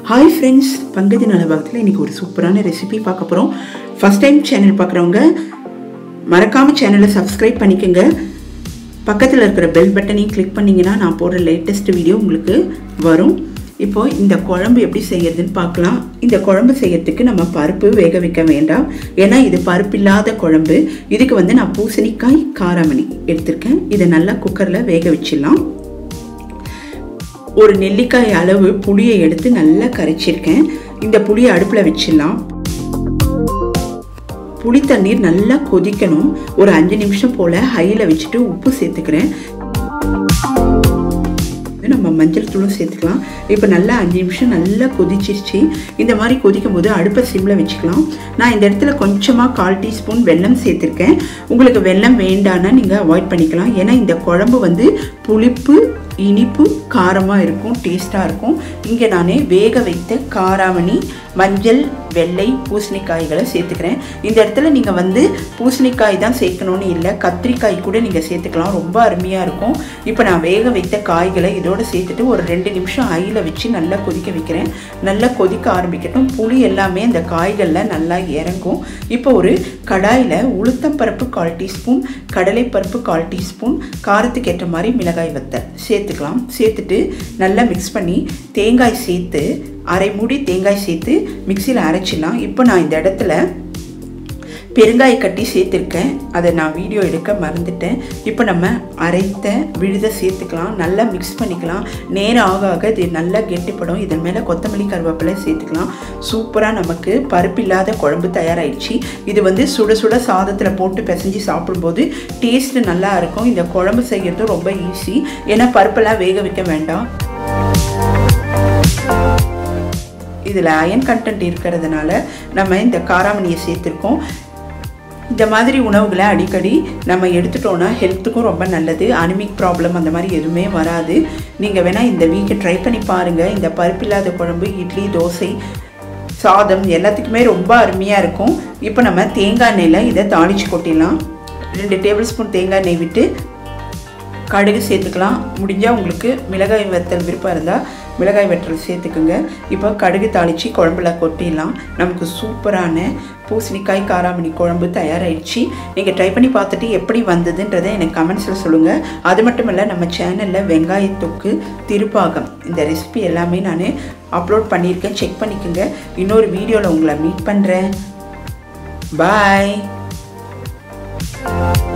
hi friends பங்கஜ நலபாகத்தில் இன்றைக்கி ஒரு சூப்பரான ரெசிபி பார்க்க போகிறோம் ஃபஸ்ட் டைம் சேனல் பார்க்குறவங்க மறக்காமல் சேனலை சப்ஸ்கிரைப் பண்ணிக்கோங்க பக்கத்தில் இருக்கிற பெல் பட்டனையும் கிளிக் பண்ணிங்கன்னா நான் போடுற லேட்டஸ்ட் வீடியோ உங்களுக்கு வரும் இப்போது இந்த குழம்பு எப்படி செய்யறதுன்னு பார்க்கலாம் இந்த குழம்பு செய்யறதுக்கு நம்ம பருப்பு வேக வைக்க வேண்டாம் ஏன்னா இது பருப்பு இல்லாத குழம்பு இதுக்கு வந்து நான் பூசணிக்காய் காராமணி எடுத்திருக்கேன் இதை நல்லா குக்கரில் வேக வச்சிடலாம் ஒரு நெல்லிக்காய் அளவு புளியை எடுத்து நல்லா கரைச்சிருக்கேன் இந்த புளியை அடுப்பில் வச்சிடலாம் புளி தண்ணீர் நல்லா கொதிக்கணும் ஒரு அஞ்சு நிமிஷம் போல் ஹையில் வச்சுட்டு உப்பு சேர்த்துக்கிறேன் நம்ம மஞ்சள் தூளும் சேர்த்துக்கலாம் இப்போ நல்லா அஞ்சு நிமிஷம் நல்லா கொதிச்சிருச்சு இந்த மாதிரி கொதிக்கும் போது அடுப்பை சிம்மில் வச்சுக்கலாம் நான் இந்த இடத்துல கொஞ்சமாக கால் டீஸ்பூன் வெல்லம் சேர்த்துருக்கேன் உங்களுக்கு வெல்லம் வேண்டான்னா நீங்கள் அவாய்ட் பண்ணிக்கலாம் ஏன்னா இந்த குழம்பு வந்து புளிப்பு இனிப்பு காரமாக இருக்கும் டேஸ்ட்டாக இருக்கும் இங்கே நான் வேக வைத்த காராமணி மஞ்சள் வெள்ளை பூசணிக்காய்களை சேர்த்துக்கிறேன் இந்த இடத்துல நீங்கள் வந்து பூசணிக்காய் தான் சேர்க்கணும்னு இல்லை கத்திரிக்காய் கூட நீங்கள் சேர்த்துக்கலாம் ரொம்ப அருமையாக இருக்கும் இப்போ நான் வேக வைத்த காய்களை இதோடு சேர்த்துட்டு ஒரு ரெண்டு நிமிஷம் ஐயில் வச்சு நல்லா கொதிக்க வைக்கிறேன் நல்லா கொதிக்க ஆரம்பிக்கட்டும் புளி எல்லாமே அந்த காய்களில் நல்லா இறங்கும் இப்போ ஒரு கடாயில் உளுத்தம்பருப்பு கால் டீஸ்பூன் கடலைப்பருப்பு கால் டீஸ்பூன் காரத்துக்கு ஏற்ற மாதிரி மிளகாய் வத்தல் சேர்த்துக்கலாம் சேர்த்துட்டு நல்லா மிக்ஸ் பண்ணி தேங்காய் சேர்த்து அரை மூடி தேங்காய் சேர்த்து மிக்சியில் அரைச்சிடலாம் இப்போ நான் இந்த இடத்துல பெருங்காய கட்டி சேர்த்துருக்கேன் அதை நான் வீடியோ எடுக்க மறந்துட்டேன் இப்போ நம்ம அரைத்த விழுத சேர்த்துக்கலாம் நல்லா மிக்ஸ் பண்ணிக்கலாம் நேரம் ஆக ஆக இது நல்லா கெட்டிப்படும் இதன் மேலே கொத்தமல்லி கருவேப்பிலை சேர்த்துக்கலாம் சூப்பராக நமக்கு பருப்பு இல்லாத குழம்பு தயாராகிடுச்சு இது வந்து சுட சுட சாதத்தில் போட்டு பிசைஞ்சு சாப்பிடும்போது டேஸ்ட்டு நல்லா இருக்கும் இந்த குழம்பு செய்கிறது ரொம்ப ஈஸி ஏன்னா பருப்பெல்லாம் வேக வைக்க வேண்டாம் இதில் அயன் கண்டென்ட் இருக்கிறதுனால நம்ம இந்த காராமணியை சேர்த்துருக்கோம் இந்த மாதிரி உணவுகளை அடிக்கடி நம்ம எடுத்துட்டோன்னா ஹெல்த்துக்கும் ரொம்ப நல்லது அனிமிக் ப்ராப்ளம் அந்த மாதிரி எதுவுமே வராது நீங்கள் வேணால் இந்த வீக்கை ட்ரை பண்ணி பாருங்கள் இந்த பருப்பில்லாத குழம்பு இட்லி தோசை சாதம் எல்லாத்துக்குமே ரொம்ப அருமையாக இருக்கும் இப்போ நம்ம தேங்காய் எண்ணெயில் இதை தாளித்து கொட்டிடலாம் ரெண்டு டேபிள் ஸ்பூன் தேங்காய் நெய் விட்டு கடுகு சேர்த்துக்கலாம் முடிஞ்சால் உங்களுக்கு மிளகாய் வத்தல் விருப்பம் இருந்தால் மிளகாய் வற்றல் சேர்த்துக்குங்க இப்போ கடுகு தாளித்து குழம்புல கொட்டிடலாம் நமக்கு சூப்பரான பூசணிக்காய் காராமணி குழம்பு தயாராகிடுச்சு நீங்கள் ட்ரை பண்ணி பார்த்துட்டு எப்படி வந்ததுன்றதை எனக்கு கமெண்ட்ஸில் சொல்லுங்கள் அது மட்டும் இல்லை நம்ம சேனலில் வெங்காய தொக்கு திருப்பாகம் இந்த ரெசிபி எல்லாமே நான் அப்லோட் பண்ணியிருக்கேன் செக் பண்ணிக்கோங்க இன்னொரு வீடியோவில் உங்களை மீட் பண்ணுறேன் பாய்